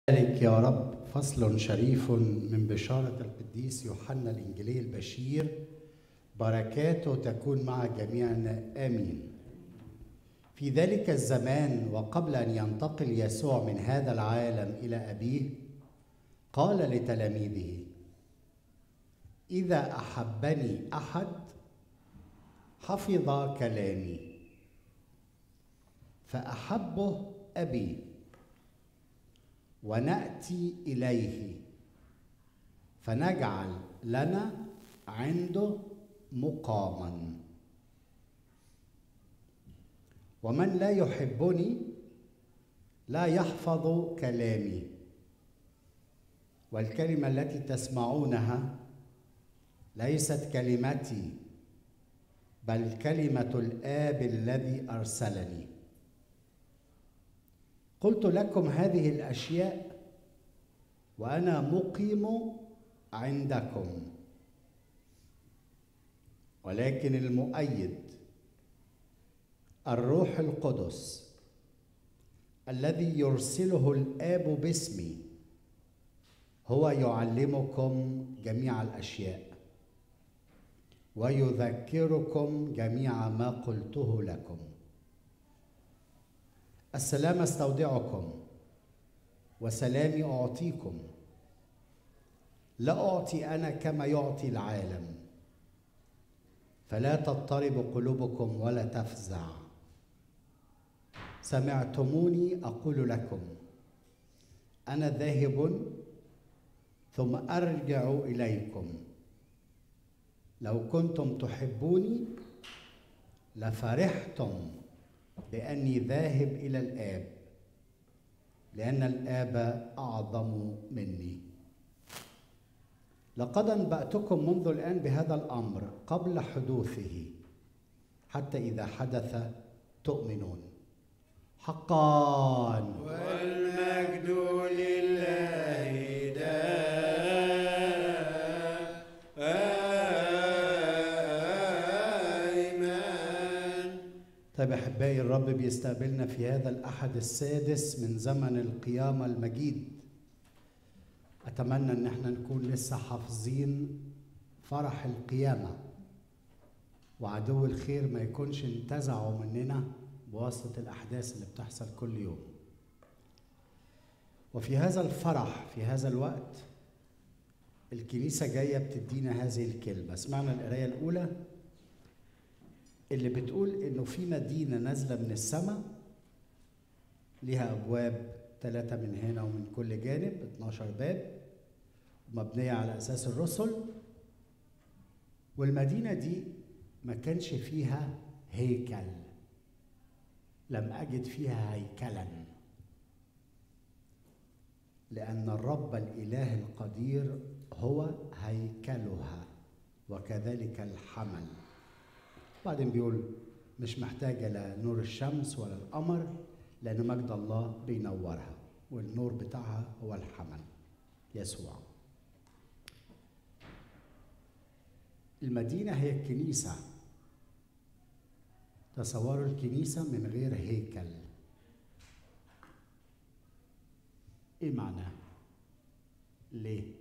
ذلك يا رب فصل شريف من بشارة القديس يوحنا الإنجيلي البشير بركاته تكون مع جميعنا آمين في ذلك الزمان وقبل أن ينتقل يسوع من هذا العالم إلى أبيه قال لتلاميذه إذا أحبني أحد حفظ كلامي فأحبه أبي وناتي اليه فنجعل لنا عنده مقاما ومن لا يحبني لا يحفظ كلامي والكلمه التي تسمعونها ليست كلمتي بل كلمه الاب الذي ارسلني قلت لكم هذه الاشياء وانا مقيم عندكم ولكن المؤيد الروح القدس الذي يرسله الاب باسمي هو يعلمكم جميع الاشياء ويذكركم جميع ما قلته لكم السلام استودعكم وسلامي اعطيكم لا اعطي انا كما يعطي العالم فلا تضطرب قلوبكم ولا تفزع سمعتموني اقول لكم انا ذاهب ثم ارجع اليكم لو كنتم تحبوني لفرحتم باني ذاهب الى الاب لان الاب اعظم مني لقد انباتكم منذ الان بهذا الامر قبل حدوثه حتى اذا حدث تؤمنون حقا والمجد لله دائما طيب احبائي الرب بيستقبلنا في هذا الاحد السادس من زمن القيامه المجيد اتمنى ان احنا نكون لسه حافظين فرح القيامه وعدو الخير ما يكونش انتزعوا مننا بواسطه الاحداث اللي بتحصل كل يوم وفي هذا الفرح في هذا الوقت الكنيسه جايه بتدينا هذه الكلمه سمعنا القرايه الاولى اللي بتقول انه في مدينه نازله من السماء ليها ابواب ثلاثه من هنا ومن كل جانب 12 باب ومبنيه على اساس الرسل والمدينه دي ما كانش فيها هيكل لم اجد فيها هيكلا لان الرب الاله القدير هو هيكلها وكذلك الحمل بعدين بيقول مش محتاجه لا نور الشمس ولا القمر لان مجد الله بينورها والنور بتاعها هو الحمل يسوع المدينه هي الكنيسه تصوروا الكنيسه من غير هيكل ايه معناه ليه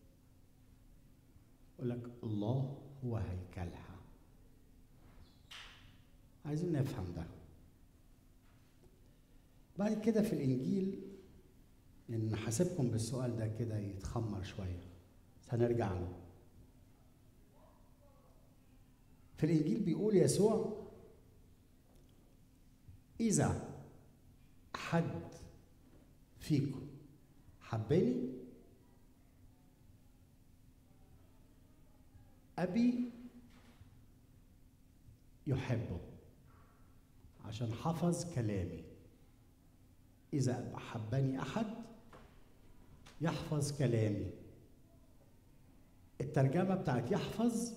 يقول لك الله هو هيكلها عايزين نفهم ده بعد كده في الانجيل ان حاسبكم بالسؤال ده كده يتخمر شويه بس هنرجع له في الانجيل بيقول يسوع اذا حد فيكم حبني ابي يحبه عشان حفظ كلامي إذا أحبني أحد يحفظ كلامي الترجمة بتاعت يحفظ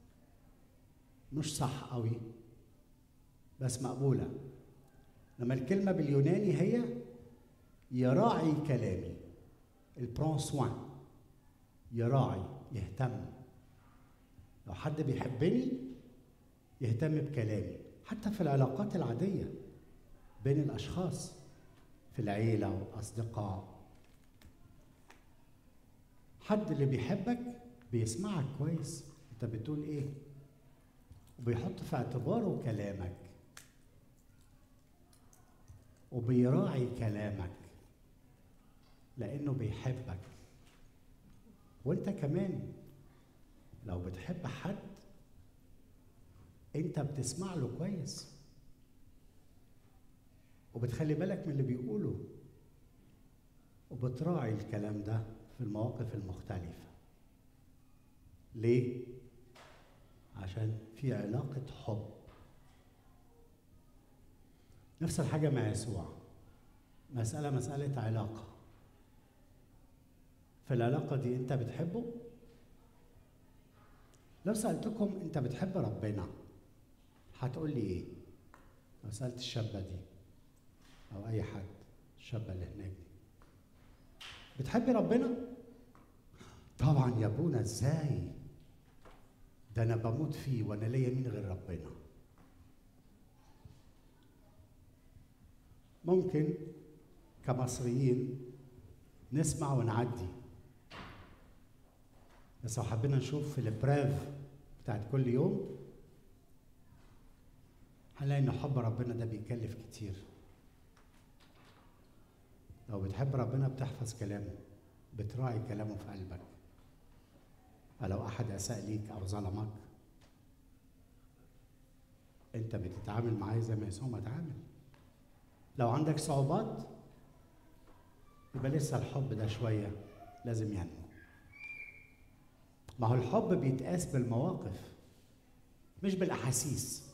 مش صح قوي بس مقبولة لما الكلمة باليوناني هي يراعي كلامي البرون سوان يراعي يهتم لو حد بيحبني يهتم بكلامي حتى في العلاقات العادية بين الأشخاص في العيلة والأصدقاء حد اللي بيحبك بيسمعك كويس انت بتقول ايه وبيحط في اعتباره كلامك وبيراعي كلامك لانه بيحبك وانت كمان لو بتحب حد انت بتسمع له كويس وبتخلي بالك من اللي بيقوله وبتراعي الكلام ده في المواقف المختلفة ليه؟ عشان في علاقة حب نفس الحاجة مع يسوع مسألة مسألة علاقة في العلاقة دي أنت بتحبه؟ لو سألتكم أنت بتحب ربنا هتقول لي إيه؟ لو سألت الشابة دي أو أي حد الشابة اللي هناك دي بتحبي ربنا؟ طبعا يا ابونا ازاي؟ ده انا بموت فيه وانا ليا مين غير ربنا ممكن كمصريين نسمع ونعدي بس لو حبينا نشوف في البراف بتاعت كل يوم هنلاقي ان حب ربنا ده بيكلف كتير لو بتحب ربنا بتحفظ كلامه بتراعي كلامه في قلبك فلو احد اساء ليك او ظلمك انت بتتعامل معاه زي ما يسوع ما اتعامل لو عندك صعوبات يبقى لسه الحب ده شويه لازم ينمو ما هو الحب بيتقاس بالمواقف مش بالاحاسيس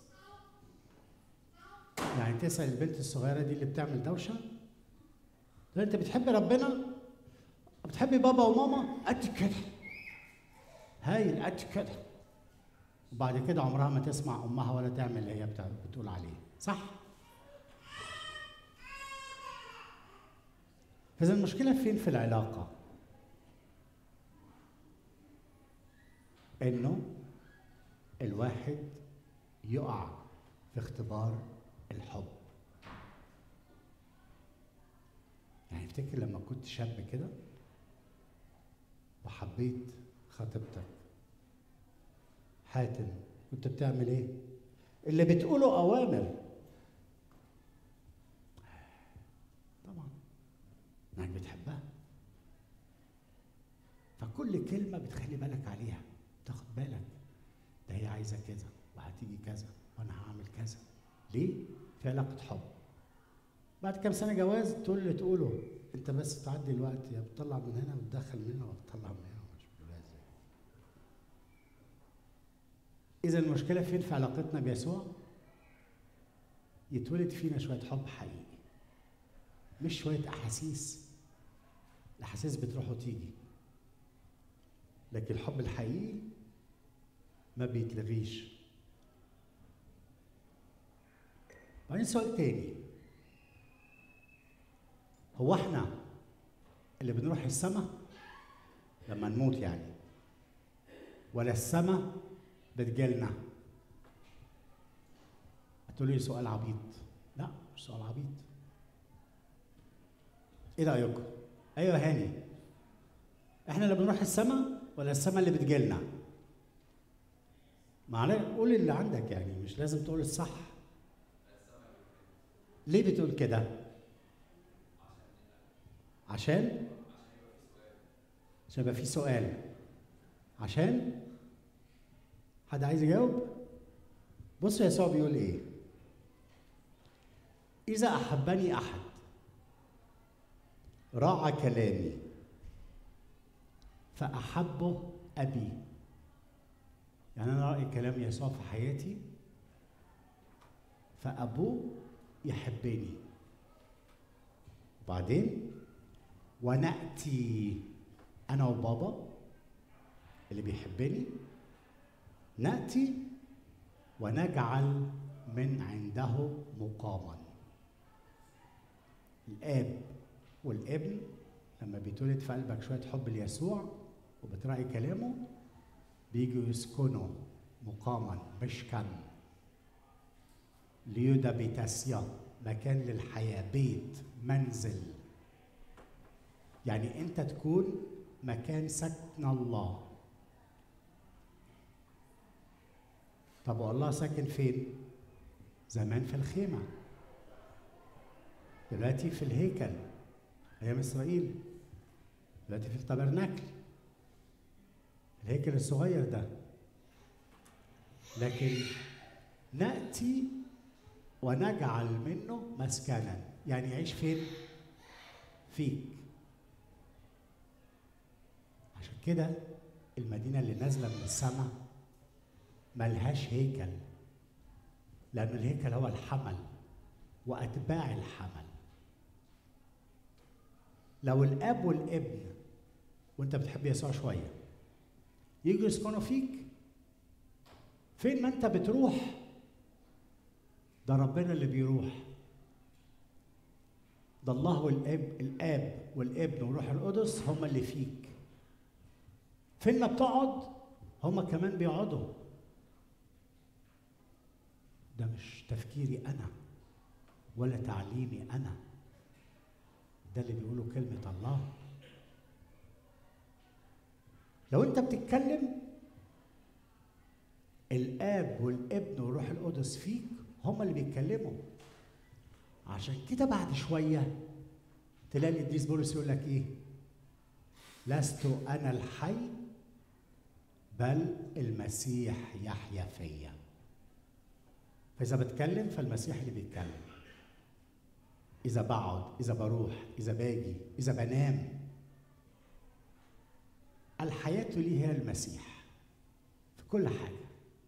يعني تسال البنت الصغيره دي اللي بتعمل دوشه تقول انت بتحب ربنا بتحبي بابا وماما قد كده هايل قد كده وبعد كده عمرها ما تسمع امها ولا تعمل اللي هي بتقول عليه صح فاذا المشكله فين في العلاقه انه الواحد يقع في اختبار الحب يعني افتكر لما كنت شاب كده وحبيت خطيبتك حاتم كنت بتعمل ايه اللي بتقوله اوامر طبعا انك بتحبها فكل كلمه بتخلي بالك عليها تاخد بالك ده هي عايزه كذا وهتيجي كذا وانا هعمل كذا ليه في علاقه حب بعد كام سنه جواز تقول اللي تقوله انت بس تعدي الوقت يا بتطلع من هنا وتدخل من هنا وتطلع من هنا مش اذا المشكله فين في علاقتنا بيسوع يتولد فينا شويه حب حقيقي مش شويه احاسيس الاحاسيس بتروح وتيجي لكن الحب الحقيقي ما بيتلغيش بعدين سؤال تاني هو احنا اللي بنروح السماء لما نموت يعني ولا السماء بتجيلنا هتقولوا لي سؤال عبيط لا مش سؤال عبيط ايه رايكم ايوه هاني احنا اللي بنروح السماء ولا السماء اللي بتجيلنا معلش قول اللي عندك يعني مش لازم تقول الصح ليه بتقول كده عشان عشان يبقى في سؤال عشان حد عايز يجاوب بص يسوع بيقول ايه اذا احبني احد راعى كلامي فاحبه ابي يعني انا راعي كلام يسوع في حياتي فابوه يحبني وبعدين وناتي انا وبابا اللي بيحبني ناتي ونجعل من عنده مقاما الاب والابن لما بيتولد في قلبك شويه حب ليسوع وبتراعي كلامه بيجوا يسكنوا مقاما مشكن ليودا بيتاسيا مكان للحياه بيت منزل يعني انت تكون مكان سكن الله طب والله ساكن فين زمان في الخيمه دلوقتي في الهيكل ايام اسرائيل دلوقتي في التبرناكل الهيكل الصغير ده لكن ناتي ونجعل منه مسكنا يعني يعيش فين فيك عشان كده المدينة اللي نازلة من السماء ملهاش هيكل لأن الهيكل هو الحمل وأتباع الحمل لو الأب والابن وأنت بتحب يسوع شوية يجوا يسكنوا فيك فين ما أنت بتروح ده ربنا اللي بيروح ده الله والاب الاب والابن والروح القدس هم اللي فيك فين ما بتقعد هم كمان بيقعدوا ده مش تفكيري انا ولا تعليمي انا ده اللي بيقوله كلمه الله لو انت بتتكلم الاب والابن والروح القدس فيك هم اللي بيتكلموا عشان كده بعد شويه تلاقي القديس بولس يقول لك ايه لست انا الحي بل المسيح يحيا فيا فاذا بتكلم فالمسيح اللي بيتكلم اذا بقعد اذا بروح اذا باجي اذا بنام الحياه لي هي المسيح في كل حاجه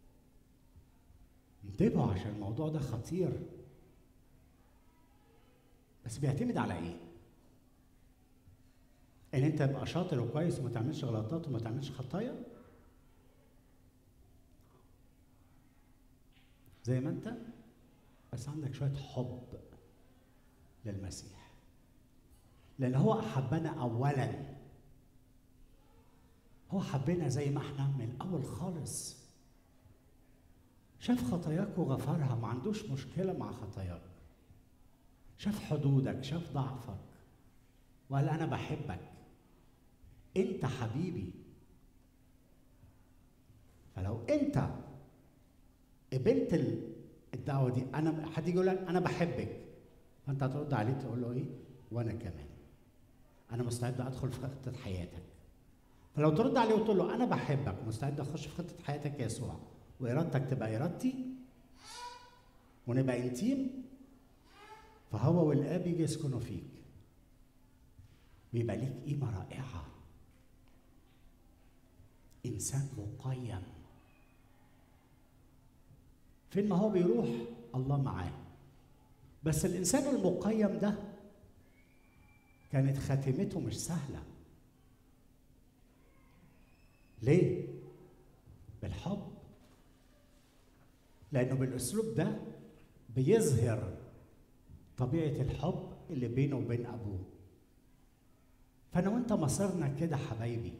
انتبهوا عشان الموضوع ده خطير بس بيعتمد على ايه؟ ان انت تبقى شاطر وكويس وما تعملش غلطات وما تعملش خطايا زي ما انت بس عندك شويه حب للمسيح لان هو احبنا اولا هو حبنا زي ما احنا من الاول خالص شاف خطاياك وغفرها ما عندوش مشكله مع خطاياك شاف حدودك شاف ضعفك وقال انا بحبك انت حبيبي فلو انت قبلت الدعوه دي انا حد يقول لك انا بحبك فانت هترد عليه تقول له ايه وانا كمان انا مستعد ادخل في خطه حياتك فلو ترد عليه وتقول له انا بحبك مستعد اخش في خطه حياتك يا يسوع وارادتك تبقى ارادتي ونبقى انتيم فهو والاب يجي يسكنوا فيك ويبقى ليك قيمه رائعه انسان مقيم فين ما هو بيروح الله معاه بس الانسان المقيم ده كانت خاتمته مش سهله ليه بالحب لانه بالاسلوب ده بيظهر طبيعه الحب اللي بينه وبين ابوه فانا وانت مصيرنا كده حبايبي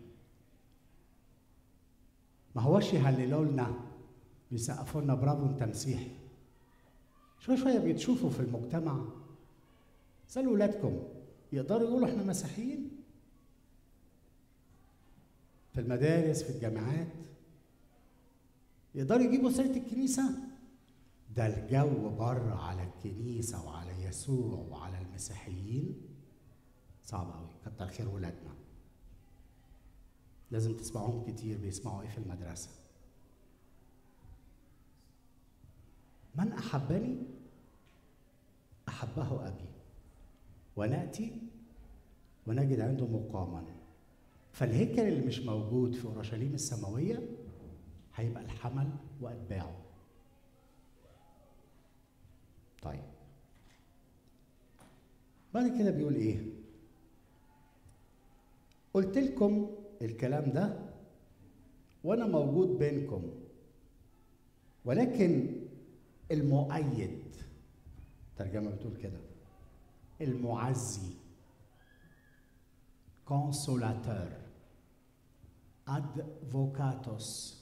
ما هوش يهللوا لنا بيسقفوا لنا برافو انت مسيحي شويه شويه بيتشوفوا في المجتمع سالوا ولادكم يقدروا يقولوا احنا مسيحيين في المدارس في الجامعات يقدروا يجيبوا سيره الكنيسه ده الجو بره على الكنيسه وعلى يسوع وعلى المسيحيين صعب قوي كتر خير ولادنا لازم تسمعوهم كتير بيسمعوا ايه في المدرسه من احبني احبه ابي وناتي ونجد عنده مقاما فالهيكل اللي مش موجود في اورشليم السماويه هيبقى الحمل واتباعه طيب بعد كده بيقول ايه قلت لكم الكلام ده وانا موجود بينكم ولكن المؤيد ترجمه بتقول كده المعزي consolateur advocatus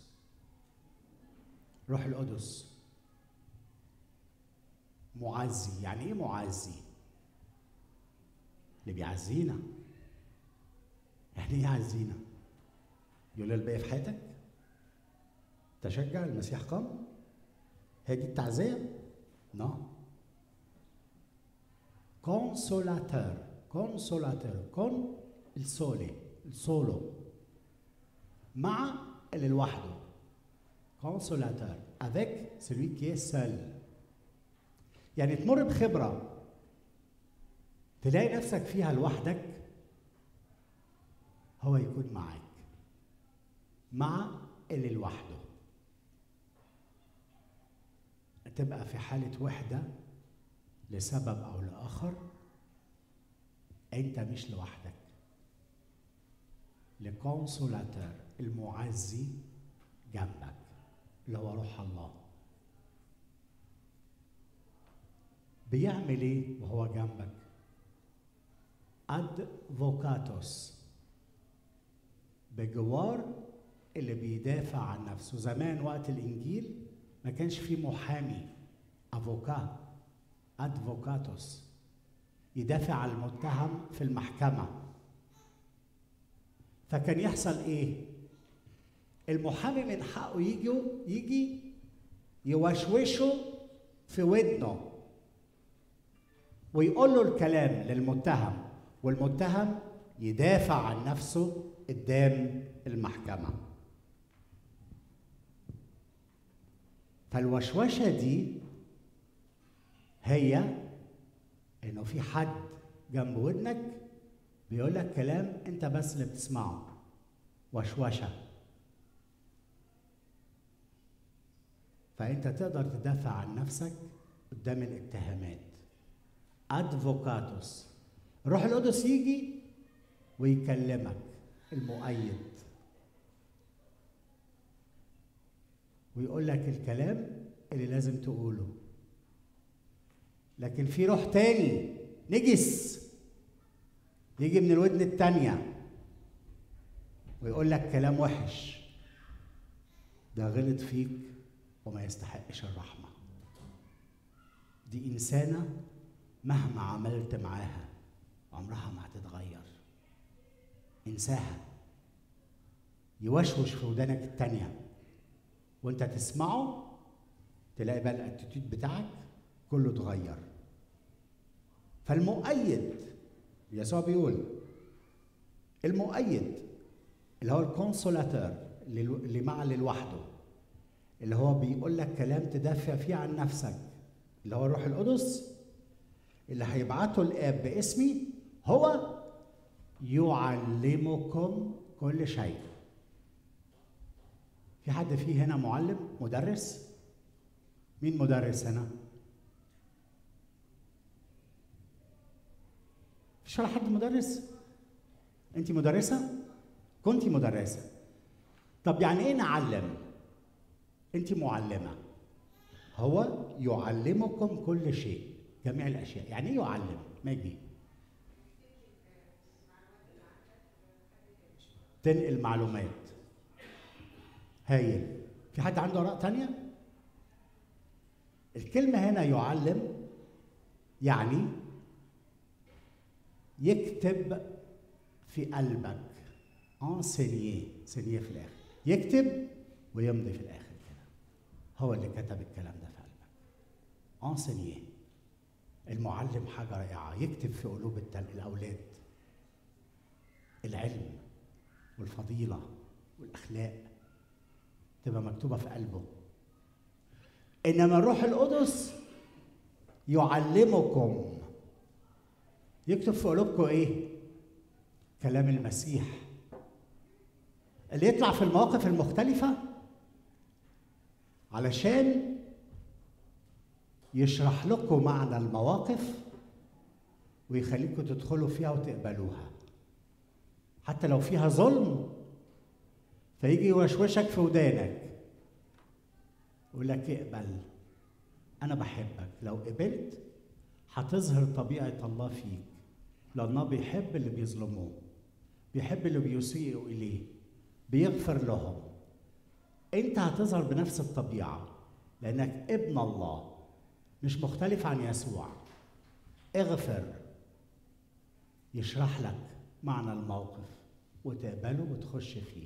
روح القدس معزي يعني ايه معزي اللي بيعزينا احنا يعني ايه عايزينا يقول الباقي في حياتك تشجع المسيح قام هي دي التعزيه نو consolateur consolateur con il sole il solo مع اللي لوحده consolateur avec celui qui est seul يعني تمر بخبره تلاقي نفسك فيها لوحدك هو يكون معاك مع اللي لوحده تبقى في حالة وحدة لسبب أو لآخر أنت مش لوحدك لكونسولاتور المعزي جنبك اللي هو روح الله بيعمل ايه وهو جنبك ادفوكاتوس بجوار اللي بيدافع عن نفسه زمان وقت الانجيل ما كانش فيه محامي افوكا ادفوكاتوس يدافع عن المتهم في المحكمه فكان يحصل ايه المحامي من حقه يجي يجي يوشوشه في ودنه ويقول له الكلام للمتهم والمتهم يدافع عن نفسه قدام المحكمه فالوشوشه دي هي انه في حد جنب ودنك بيقول لك كلام انت بس اللي بتسمعه وشوشه فانت تقدر تدافع عن نفسك قدام الاتهامات ادفوكاتوس روح القدس يجي ويكلمك المؤيد ويقول لك الكلام اللي لازم تقوله لكن في روح تاني نجس يجي من الودن التانية ويقول لك كلام وحش ده غلط فيك وما يستحقش الرحمة دي إنسانة مهما عملت معاها عمرها ما هتتغير انساها يوشوش في ودانك التانية وانت تسمعه تلاقي بقى الاتيتيود بتاعك كله اتغير فالمؤيد يسوع بيقول المؤيد اللي هو الكونسولاتور اللي مع اللي لوحده اللي هو بيقول لك كلام تدافع فيه عن نفسك اللي هو الروح القدس اللي هيبعته الاب باسمي هو يعلمكم كل شيء في حد فيه هنا معلم مدرس مين مدرس هنا مفيش ولا حد مدرس انت مدرسه كنت مدرسه طب يعني ايه نعلم انت معلمه هو يعلمكم كل شيء جميع الاشياء يعني ايه يعلم ماجي تنقل معلومات هايل في حد عنده اراء تانية الكلمه هنا يعلم يعني يكتب في قلبك انسينيه سينيه في الاخر يكتب ويمضي في الاخر كده هو اللي كتب الكلام ده في قلبك انسينيه المعلم حاجه رائعه يكتب في قلوب التل... الاولاد العلم والفضيله والاخلاق تبقى مكتوبه في قلبه انما الروح القدس يعلمكم يكتب في قلوبكم ايه كلام المسيح اللي يطلع في المواقف المختلفه علشان يشرح لكم معنى المواقف ويخليكم تدخلوا فيها وتقبلوها حتى لو فيها ظلم فيجي يوشوشك في ودانك يقول لك اقبل انا بحبك لو قبلت هتظهر طبيعه الله فيك لانه بيحب اللي بيظلموه بيحب اللي بيسيئوا اليه بيغفر لهم انت هتظهر بنفس الطبيعه لانك ابن الله مش مختلف عن يسوع اغفر يشرح لك معنى الموقف وتقبله وتخش فيه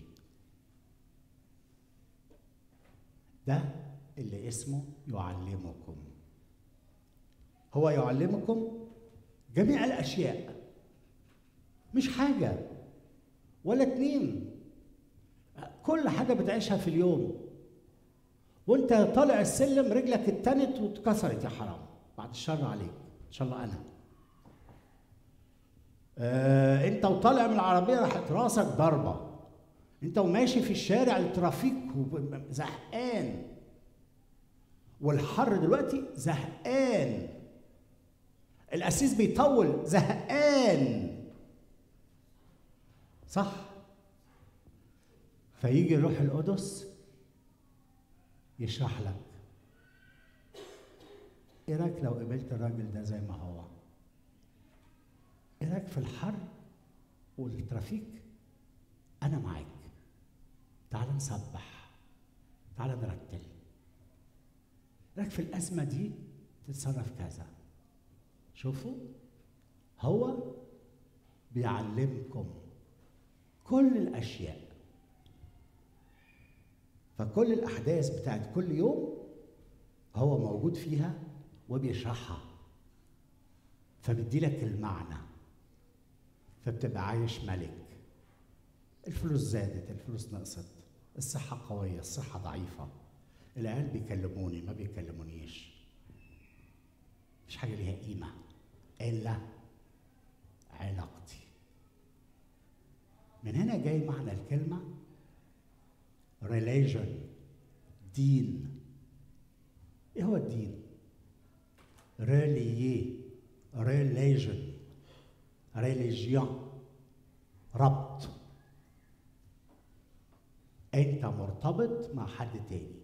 ده اللي اسمه يعلمكم هو يعلمكم جميع الاشياء مش حاجه ولا اتنين كل حاجه بتعيشها في اليوم وانت طالع السلم رجلك اتنت واتكسرت يا حرام بعد الشر عليك ان شاء الله انا آه انت وطالع من العربيه راحت راسك ضربه انت وماشي في الشارع الترافيك زهقان والحر دلوقتي زهقان القسيس بيطول زهقان صح فيجي الروح القدس يشرح لك ايه رايك لو قبلت الراجل ده زي ما هو ايه رايك في الحر والترافيك انا معاك تعال نسبح تعال نرتل رايك في الازمه دي تتصرف كذا شوفوا هو بيعلمكم كل الاشياء فكل الاحداث بتاعت كل يوم هو موجود فيها وبيشرحها فبيدي لك المعنى فبتبقى عايش ملك الفلوس زادت الفلوس نقصت الصحة قوية الصحة ضعيفة العيال بيكلموني ما بيكلمونيش مش حاجة ليها قيمة إلا علاقتي من هنا جاي معنى الكلمة religion دين ايه هو الدين ريليي religion religion ربط انت مرتبط مع حد تاني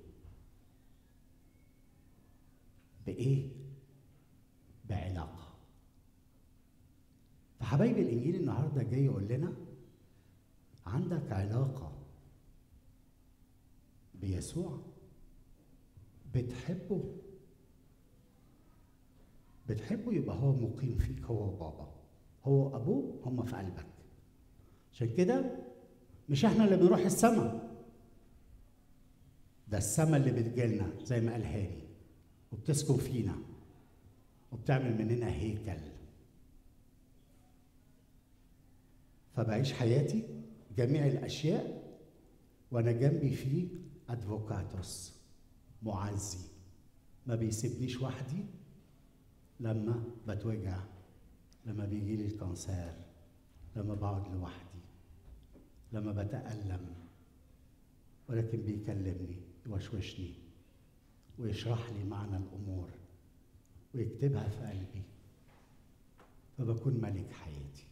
بايه بعلاقه فحبايبي الانجيل النهارده جاي يقول لنا عندك علاقه بيسوع بتحبه بتحبه يبقى هو مقيم فيك هو وبابا هو ابوه هم في قلبك عشان كده مش احنا اللي بنروح السماء ده السماء اللي بتجيلنا زي ما قال هاني وبتسكن فينا وبتعمل مننا هيكل فبعيش حياتي جميع الاشياء وانا جنبي فيه ادفوكاتوس معزي ما بيسيبنيش وحدي لما بتوجع لما بيجي لي الكانسير لما بقعد لوحدي لما بتألم ولكن بيكلمني يوشوشني ويشرح لي معنى الأمور ويكتبها في قلبي فبكون ملك حياتي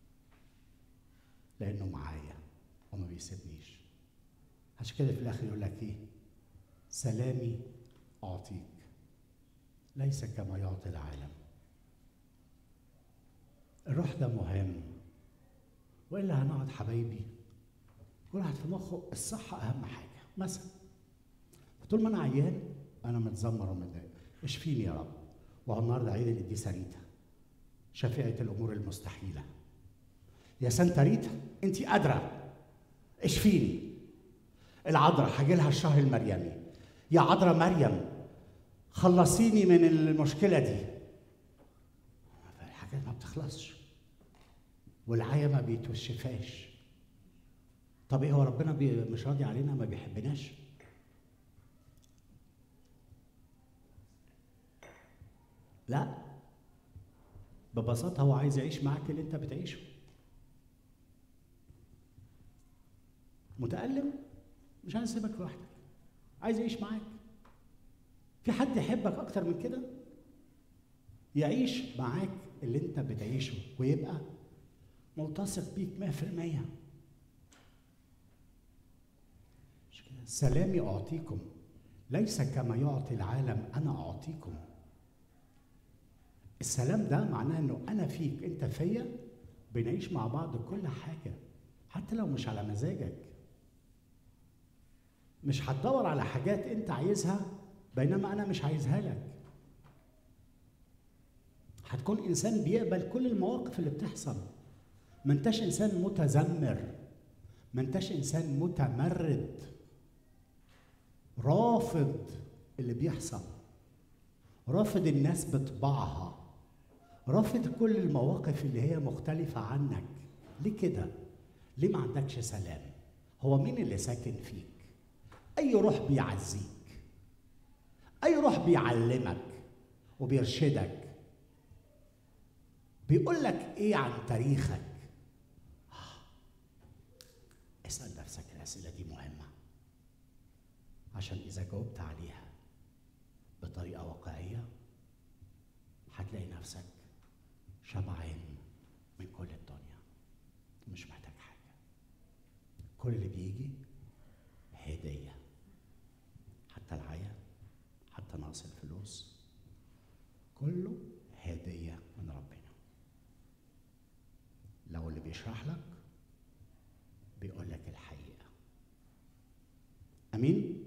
لأنه معايا وما بيسيبنيش عشان كده في الآخر يقول لك إيه سلامي أعطيك ليس كما يعطي العالم الروح ده مهم والا هنقعد حبايبي كل واحد في مخه الصحه اهم حاجه مثلا طول ما انا عيان انا متذمر ومتضايق اشفيني يا رب وهو النهارده عيد القديسه ريتا شفيعه الامور المستحيله يا سانتا ريتا انت قادره اشفيني العذراء هاجي لها الشهر المريمي يا عذراء مريم خلصيني من المشكله دي الحاجات ما بتخلصش والعيا ما بيتوشفاش طب ايه هو ربنا بي مش راضي علينا ما بيحبناش لا ببساطة هو عايز يعيش معاك اللي انت بتعيشه متألم مش عايز يسيبك لوحدك عايز يعيش معاك في حد يحبك اكتر من كده يعيش معاك اللي انت بتعيشه ويبقى ملتصق بيك 100% سلامي اعطيكم ليس كما يعطي العالم انا اعطيكم السلام ده معناه انه انا فيك انت فيا بنعيش مع بعض كل حاجه حتى لو مش على مزاجك مش هتدور على حاجات انت عايزها بينما انا مش عايزها لك هتكون انسان بيقبل كل المواقف اللي بتحصل ما انتش انسان متذمر ما انتش انسان متمرد رافض اللي بيحصل رافض الناس بطباعها رافض كل المواقف اللي هي مختلفة عنك ليه كده؟ ليه ما عندكش سلام؟ هو مين اللي ساكن فيك؟ أي روح بيعزيك أي روح بيعلمك وبيرشدك بيقول لك إيه عن تاريخك؟ آه. اسأل نفسك الأسئلة دي مهمة عشان إذا جاوبت عليها بطريقة واقعية هتلاقي نفسك شبعان من كل الدنيا مش محتاج حاجة كل اللي بيجي هدية حتى العيا حتى نقص الفلوس كله هدية من ربنا لو اللي بيشرح لك بيقول لك الحقيقة أمين؟